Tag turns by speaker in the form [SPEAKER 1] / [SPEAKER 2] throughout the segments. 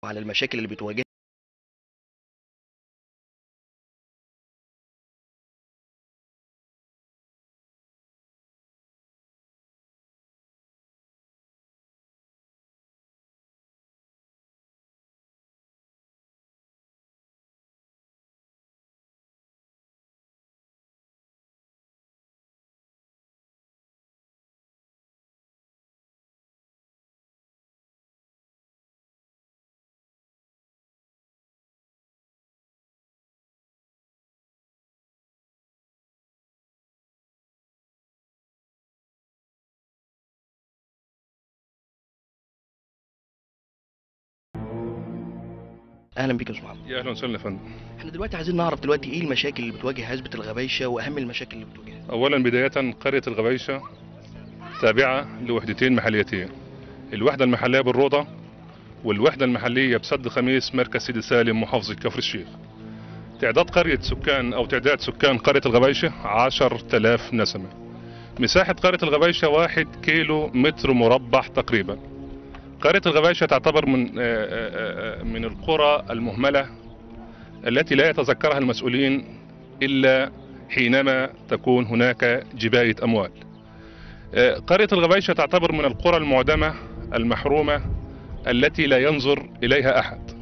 [SPEAKER 1] على المشاكل اللي بتواجهها اهلا بيك يا استاذ محمد
[SPEAKER 2] يا اهلا وسهلا يا فندم
[SPEAKER 1] احنا دلوقتي عايزين نعرف دلوقتي ايه المشاكل اللي بتواجه عزبة الغبايشة واهم المشاكل اللي بتواجهها
[SPEAKER 2] اولا بدايه قريه الغبيشه تابعه لوحدتين محليتين الوحده المحليه بالروضه والوحده المحليه بسد خميس مركز سيدي سالم محافظه كفر الشيخ تعداد قريه سكان او تعداد سكان قريه الغبيشه 10000 نسمه مساحه قريه الغبيشه واحد كيلو متر مربع تقريبا قريه الغبيشه تعتبر من آه، آه، آه، من القرى المهمله التي لا يتذكرها المسؤولين الا حينما تكون هناك جباية أموال آه، قرية الغبيشة تعتبر من القرى المعدمة المحرومة التي لا ينظر إليها أحد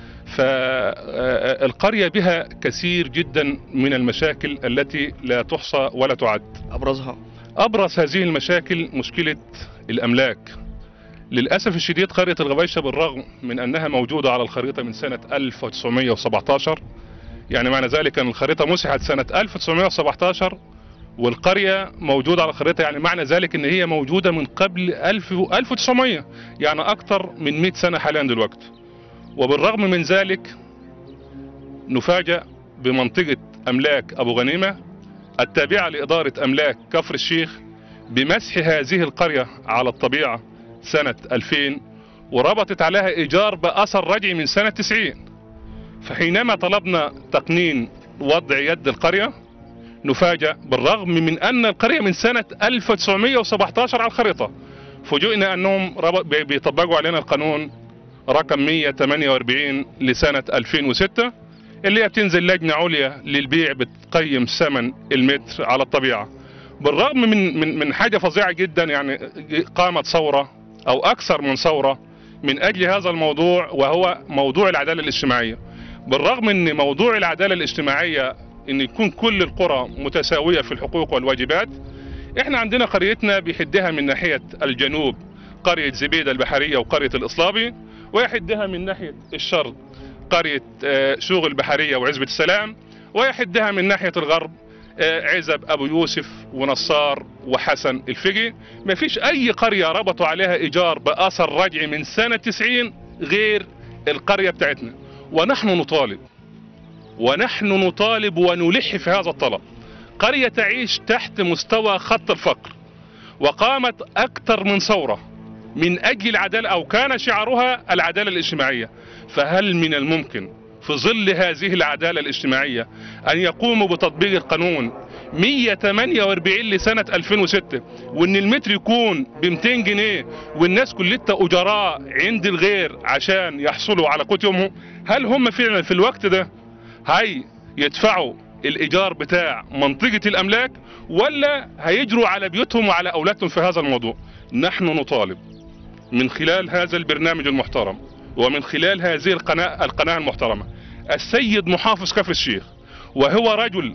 [SPEAKER 2] فالقرية بها كثير جدا من المشاكل التي لا تحصى ولا تعد
[SPEAKER 1] ابرزها
[SPEAKER 2] أبرز هذه المشاكل مشكلة الأملاك للأسف الشديد قرية الغبيشة بالرغم من أنها موجودة على الخريطة من سنة 1917 يعني معنى ذلك أن الخريطة مسحت سنة 1917 والقرية موجودة على الخريطة يعني معنى ذلك أن هي موجودة من قبل 1000 و- 1900 يعني أكثر من 100 سنة حاليا دلوقتي وبالرغم من ذلك نفاجأ بمنطقة أملاك أبو غنيمة التابعة لإدارة أملاك كفر الشيخ بمسح هذه القرية على الطبيعة سنة 2000 وربطت عليها إيجار بأثر رجعي من سنة 90 فحينما طلبنا تقنين وضع يد القرية نفاجأ بالرغم من أن القرية من سنة 1917 على الخريطة فوجئنا أنهم ربط- بي- بيطبقوا علينا القانون رقم 148 لسنة 2006 اللي هي بتنزل لجنة عليا للبيع بتقيم ثمن المتر على الطبيعة بالرغم من من من حاجة فظيعة جدا يعني قامت ثورة أو أكثر من ثورة من أجل هذا الموضوع وهو موضوع العدالة الاجتماعية بالرغم ان موضوع العدالة الاجتماعية ان يكون كل القرى متساوية في الحقوق والواجبات احنا عندنا قريتنا بيحدها من ناحية الجنوب قرية زبيدة البحرية وقرية الإصلابي ويحدها من ناحية الشرق قرية آه، شوغ البحرية وعزبة السلام ويحدها من ناحية الغرب آه، عزب أبو يوسف ونصار وحسن الفقي ما فيش أي قرية ربطوا عليها إيجار بأثر رجعي من سنة 90 غير القرية بتاعتنا ونحن نطالب ونحن نطالب ونلح في هذا الطلب قرية تعيش تحت مستوى خط الفقر وقامت أكثر من ثورة من أجل العدالة أو كان شعارها العدالة الاجتماعية فهل من الممكن في ظل هذه العدالة الاجتماعية أن يقوموا بتطبيق القانون 148 لسنة 2006 وان المتر يكون ب 200 جنيه والناس كلها اجراء عند الغير عشان يحصلوا على قوت يومهم هل هم فعلا في الوقت ده هي يدفعوا الايجار بتاع منطقة الاملاك ولا هيجروا على بيوتهم وعلى اولادهم في هذا الموضوع نحن نطالب من خلال هذا البرنامج المحترم ومن خلال هذه القناة, القناة المحترمة السيد محافظ كفر الشيخ وهو رجل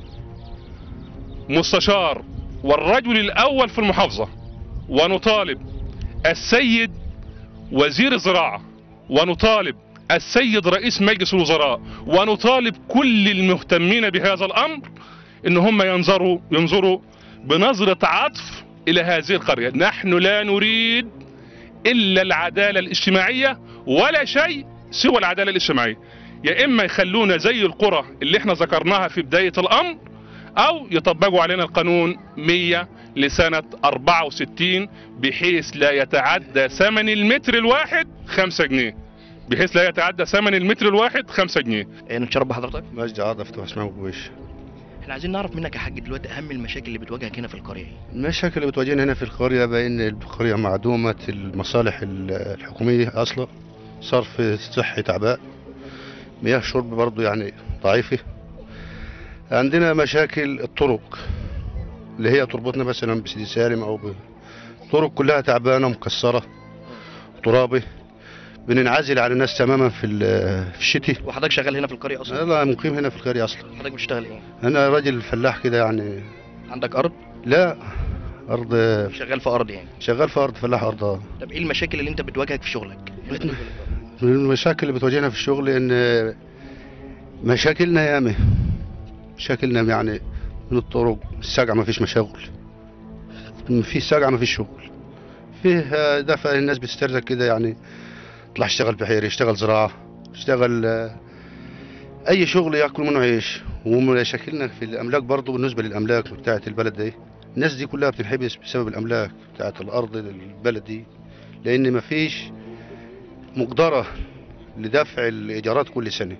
[SPEAKER 2] مستشار والرجل الأول في المحافظة ونطالب السيد وزير الزراعة ونطالب السيد رئيس مجلس الوزراء ونطالب كل المهتمين بهذا الأمر إن هم ينظروا ينظروا بنظرة عطف إلى هذه القرية نحن لا نريد إلا العدالة الاجتماعية ولا شيء سوى العدالة الاجتماعية يا إما يخلونا زي القرى اللي احنا ذكرناها في بداية الأمر او يطبقوا علينا القانون 100 لسنة 64 بحيث لا يتعدى ثمن المتر الواحد 5 جنيه بحيث لا يتعدى ثمن المتر الواحد 5 جنيه
[SPEAKER 1] إيه، نتشرف بحضرتك
[SPEAKER 3] مجدي عاطف تبع اسمه قويش
[SPEAKER 1] احنا عايزين نعرف منك يا حاج دلوقتي اهم المشاكل اللي بتواجهك هنا في القريه ايه
[SPEAKER 3] المشاكل اللي بتواجهنا هنا في القرية بأن القرية معدومة المصالح ال- الحكومية أصلا صرف صحي تعبان مياه شرب برضو يعني ضعيفة عندنا مشاكل الطرق اللي هي تربطنا مثلا بسيدي سالم او ب... الطرق كلها تعبانة مكسرة ترابة بننعزل عن الناس تماما في ال- في الشتاء
[SPEAKER 1] وحضرتك شغال هنا في القريه اصلا
[SPEAKER 3] انا مقيم هنا في القرية اصلا
[SPEAKER 1] حضرتك بتشتغل ايه
[SPEAKER 3] انا راجل فلاح كده يعني
[SPEAKER 1] عندك ارض
[SPEAKER 3] لا ارض
[SPEAKER 1] شغال في ارض يعني
[SPEAKER 3] شغال في ارض فلاح ارض آه.
[SPEAKER 1] طب ايه المشاكل اللي انت بتواجهك في شغلك
[SPEAKER 3] من المشاكل اللي بتواجهنا في الشغل ان مشاكلنا ياما مشاكلنا يعني من الطرق السجع ما فيش مشاغل في سجع ما فيش شغل فيه دفع الناس بتسترزق كده يعني يطلع يشتغل بحير يشتغل زراعة يشتغل آه، اي شغل ياكل منه عيش ومشاكلنا في الاملاك برضه بالنسبة للاملاك بتاعة البلد دي الناس دي كلها بتنحبس بسبب الاملاك بتاعة الارض البلد دي لان ما فيش مقدرة لدفع الإيجارات كل سنة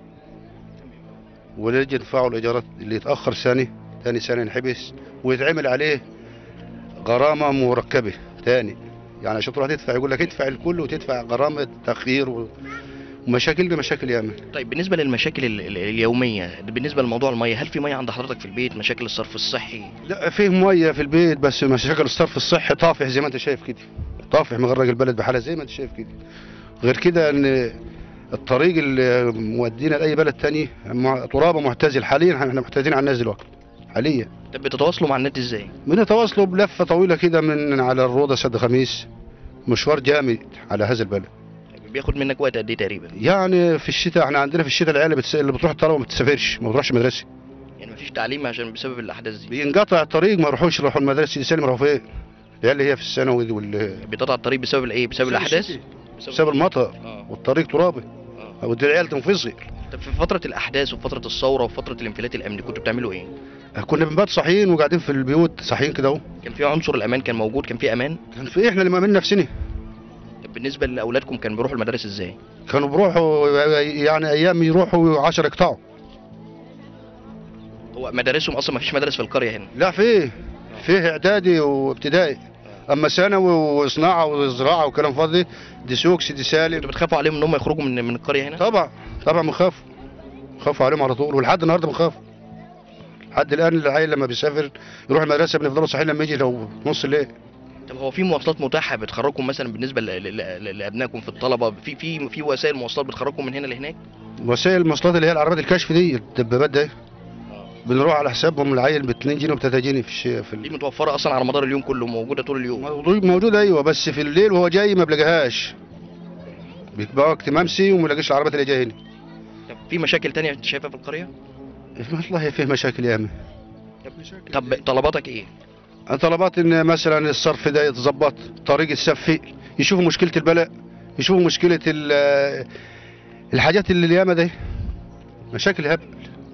[SPEAKER 3] ونجي ندفعوا الإيجارات اللي يتأخر سنة تاني سنة ينحبس ويتعمل عليه غرامة مركبة تاني يعني عشان تروح تدفع يقول لك ادفع الكل وتدفع غرامة تأخير و... ومشاكل مشاكل ياما
[SPEAKER 1] طيب بالنسبه للمشاكل ال- ال- اليوميه بالنسبه لموضوع الميه هل في ميه عند حضرتك في البيت مشاكل الصرف الصحي
[SPEAKER 3] لا فيه مية في البيت بس مشاكل الصرف الصحي طافح زي ما انت شايف كده طافح مغرق البلد بحالها زي ما انت شايف كده غير كده ان الطريق اللي مودينا لاي بلد تاني مع- ترابه معتزل حاليا احنا محتاجين على الناس دلوقتي حاليا
[SPEAKER 1] طب بتتواصلوا مع النت ازاي
[SPEAKER 3] بنتواصلوا بلفه طويله كده من على الروضه سد خميس مشوار جامد على هذا البلد
[SPEAKER 1] بياخد منك وقت قد ايه تقريبا
[SPEAKER 3] يعني في الشتاء احنا عندنا في الشتاء العيال بتس... اللي بتروح الطلبه ما بتسافرش ما بتروحش مدرسه
[SPEAKER 1] يعني مفيش تعليم عشان بسبب الاحداث دي
[SPEAKER 3] بينقطع الطريق ما يروحوش يروحوا المدرسه سالم يروحوا فين العيال اللي هي في الثانوي وال
[SPEAKER 1] بيتقطع الطريق بسبب الايه بسبب الاحداث
[SPEAKER 3] الشتاء. بسبب المطر
[SPEAKER 1] اه
[SPEAKER 3] والطريق ترابي
[SPEAKER 1] اه
[SPEAKER 3] ودي العيال تنفصل
[SPEAKER 1] طب في فتره الاحداث وفتره الثوره وفتره الانفلات الامني كنتوا بتعملوا ايه
[SPEAKER 3] كنا بنبات صاحيين وقاعدين في البيوت صاحيين كده اهو
[SPEAKER 1] كان في عنصر الامان كان موجود كان في امان
[SPEAKER 3] كان في احنا اللي مأمن نفسنا
[SPEAKER 1] طب بالنسبه لاولادكم كانوا بيروحوا المدارس ازاي
[SPEAKER 3] كانوا بيروحوا يعني ايام يروحوا 10 يقطعوا
[SPEAKER 1] هو مدارسهم اصلا مفيش مدارس في القريه هنا
[SPEAKER 3] لا فيه فيه اعدادي وابتدائي اما ثانوي وصناعه وزراعه وكلام فاضي دي سوق سيدي سالم
[SPEAKER 1] انتوا بتخافوا عليهم ان هم يخرجوا من من القريه هنا
[SPEAKER 3] طبعا طبعا بنخاف بنخاف عليهم على طول ولحد النهارده بنخاف لحد الان العيل لما بيسافر يروح المدرسه بنفضلوا صاحيين لما يجي لو نص الليل
[SPEAKER 1] طب هو في مواصلات متاحه بتخرجكم مثلا بالنسبه ل- ل- ل- لابنائكم في الطلبه في في في وسائل مواصلات بتخرجكم من هنا لهناك
[SPEAKER 3] وسائل المواصلات اللي هي العربيات الكشف دي الدبابات دي بنروح على حسابهم العيل ب 2 جنيه و 3 جنيه في الشيء في
[SPEAKER 1] دي
[SPEAKER 3] ال-
[SPEAKER 1] متوفره اصلا على مدار اليوم كله موجوده طول اليوم
[SPEAKER 3] موجود موجود ايوه بس في الليل وهو جاي ما بلاقيهاش بيبقى وقت ممسي وما لاقيش العربيات اللي جايه هنا
[SPEAKER 1] طب في مشاكل تانية انت شايفها في القريه
[SPEAKER 3] والله فيه مشاكل ياما
[SPEAKER 1] طب طلباتك ايه
[SPEAKER 3] طلبات ان مثلا الصرف ده يتظبط طريق السفي يشوفوا مشكله البلاء يشوفوا مشكله ال- الحاجات اللي الياما دي مشاكل هبل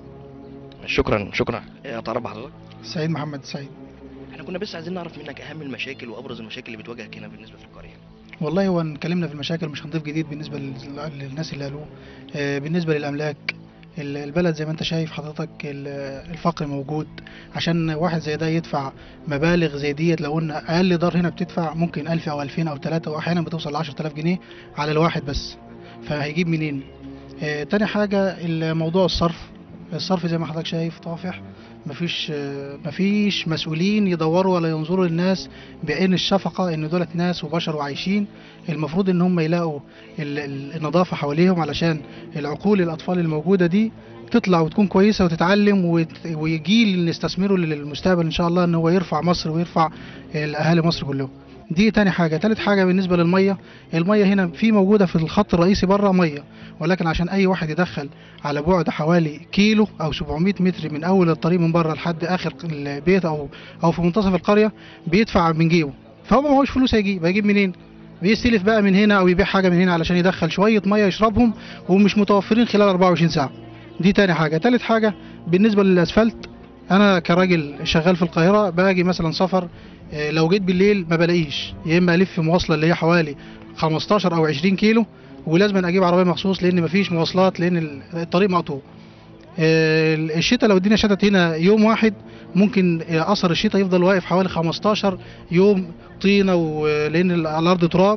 [SPEAKER 1] شكرا شكرا ايه اتعرف بحضرتك
[SPEAKER 4] سعيد محمد سعيد
[SPEAKER 1] احنا كنا بس عايزين نعرف منك اهم المشاكل وابرز المشاكل اللي بتواجهك هنا بالنسبه في القريه
[SPEAKER 4] والله هو اتكلمنا في المشاكل مش هنضيف جديد بالنسبه لل- للناس اللي قالوه آه، بالنسبه للاملاك ال- البلد زي ما انت شايف حضرتك ال- الفقر موجود عشان واحد زي ده يدفع مبالغ زي ديت لو قلنا اقل دار هنا بتدفع ممكن ألف او ألفين او ثلاثة واحيانا بتوصل لعشرة آلاف جنيه على الواحد بس فهيجيب منين آه، تاني حاجة الموضوع الصرف الصرف زي ما حضرتك شايف طافح مفيش آه، مفيش مسؤولين يدوروا ولا ينظروا للناس بعين الشفقة ان دولت ناس وبشر وعايشين المفروض ان هم يلاقوا ال- ال- النظافة حواليهم علشان العقول الاطفال الموجودة دي تطلع وتكون كويسة وتتعلم وت- ويجيل نستثمره للمستقبل ان شاء الله ان هو يرفع مصر ويرفع الاهالي مصر كلهم دي تاني حاجة تالت حاجة بالنسبة للمية المية هنا في موجودة في الخط الرئيسي بره مية ولكن عشان أي واحد يدخل على بعد حوالي كيلو أو 700 متر من أول الطريق من بره لحد آخر البيت أو أو في منتصف القرية بيدفع من جيبه فهو معهوش فلوس هيجيب هيجيب منين؟ بيستلف بقى من هنا أو يبيع حاجة من هنا علشان يدخل شوية مية يشربهم ومش متوفرين خلال 24 ساعة دي تاني حاجة تالت حاجة بالنسبة للأسفلت أنا كراجل شغال في القاهرة باجي مثلا سفر آه، لو جيت بالليل ما بلاقيش يا اما الف مواصله اللي هي حوالي 15 او 20 كيلو ولازم اجيب عربيه مخصوص لان مفيش مواصلات لان ال- الطريق مقطوع آه، الشتاء لو الدنيا شتت هنا يوم واحد ممكن آه، اثر الشتاء يفضل واقف حوالي 15 يوم طينه ولان الارض تراب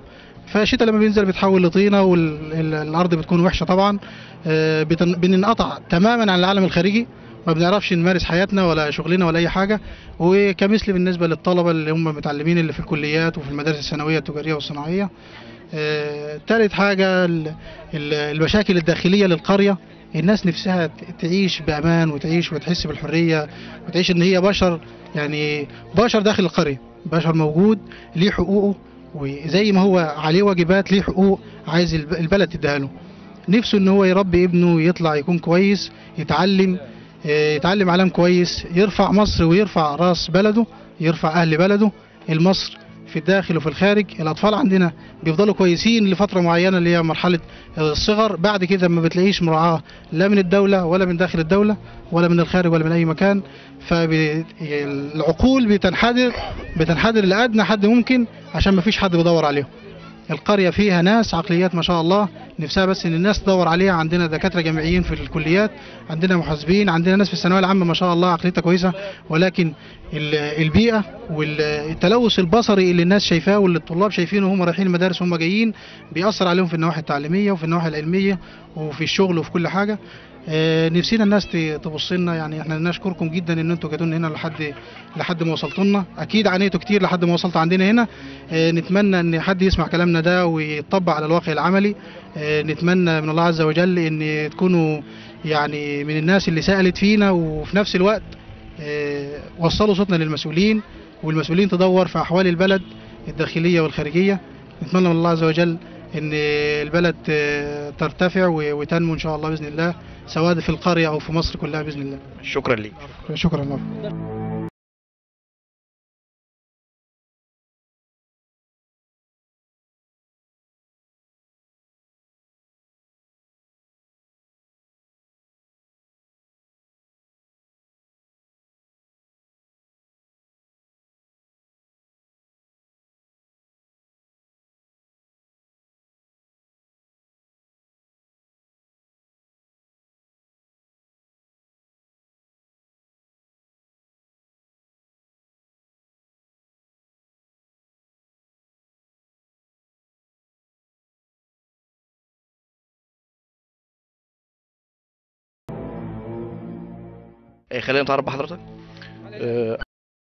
[SPEAKER 4] فالشتاء لما بينزل بيتحول لطينه والارض بتكون وحشه طبعا آه، بتن- بننقطع تماما عن العالم الخارجي ما بنعرفش نمارس حياتنا ولا شغلنا ولا اي حاجه وكمثل بالنسبه للطلبه اللي هم متعلمين اللي في الكليات وفي المدارس الثانويه التجاريه والصناعيه آه، تالت حاجه ال- ال- المشاكل الداخليه للقريه الناس نفسها ت- تعيش بامان وتعيش وتحس بالحريه وتعيش ان هي بشر يعني بشر داخل القريه بشر موجود ليه حقوقه وزي ما هو عليه واجبات ليه حقوق عايز الب- البلد تديها له نفسه ان هو يربي ابنه يطلع يكون كويس يتعلم آه، يتعلم علام كويس يرفع مصر ويرفع راس بلده يرفع اهل بلده المصر في الداخل وفي الخارج الاطفال عندنا بيفضلوا كويسين لفتره معينه اللي هي مرحله الصغر بعد كده ما بتلاقيش مراعاه لا من الدوله ولا من داخل الدوله ولا من الخارج ولا من اي مكان فالعقول بتنحدر بتنحدر لادنى حد ممكن عشان ما فيش حد بيدور عليهم القريه فيها ناس عقليات ما شاء الله نفسها بس ان الناس تدور عليها عندنا دكاتره جامعيين في الكليات عندنا محاسبين عندنا ناس في الثانويه العامه ما شاء الله عقليتها كويسه ولكن ال- البيئه والتلوث البصري اللي الناس شايفاه واللي الطلاب شايفينه وهم رايحين المدارس وهم جايين بيأثر عليهم في النواحي التعليميه وفي النواحي العلميه وفي الشغل وفي كل حاجه آه، نفسينا الناس ت- تبص لنا يعني احنا نشكركم جدا ان انتوا جاتوا هنا لحد لحد ما وصلتوا لنا اكيد عانيتوا كتير لحد ما وصلتوا عندنا هنا آه، نتمنى ان حد يسمع كلامنا ده ويطبق على الواقع العملي آه، نتمنى من الله عز وجل ان تكونوا يعني من الناس اللي سألت فينا وفي نفس الوقت آه، وصلوا صوتنا للمسؤولين والمسؤولين تدور في احوال البلد الداخليه والخارجيه نتمنى من الله عز وجل ان البلد آه، ترتفع و- وتنمو ان شاء الله باذن الله سواء في القريه او في مصر كلها باذن الله
[SPEAKER 1] شكرا ليك
[SPEAKER 4] شكرا لكم
[SPEAKER 1] آه، خلينا نتعرف بحضرتك
[SPEAKER 5] آه،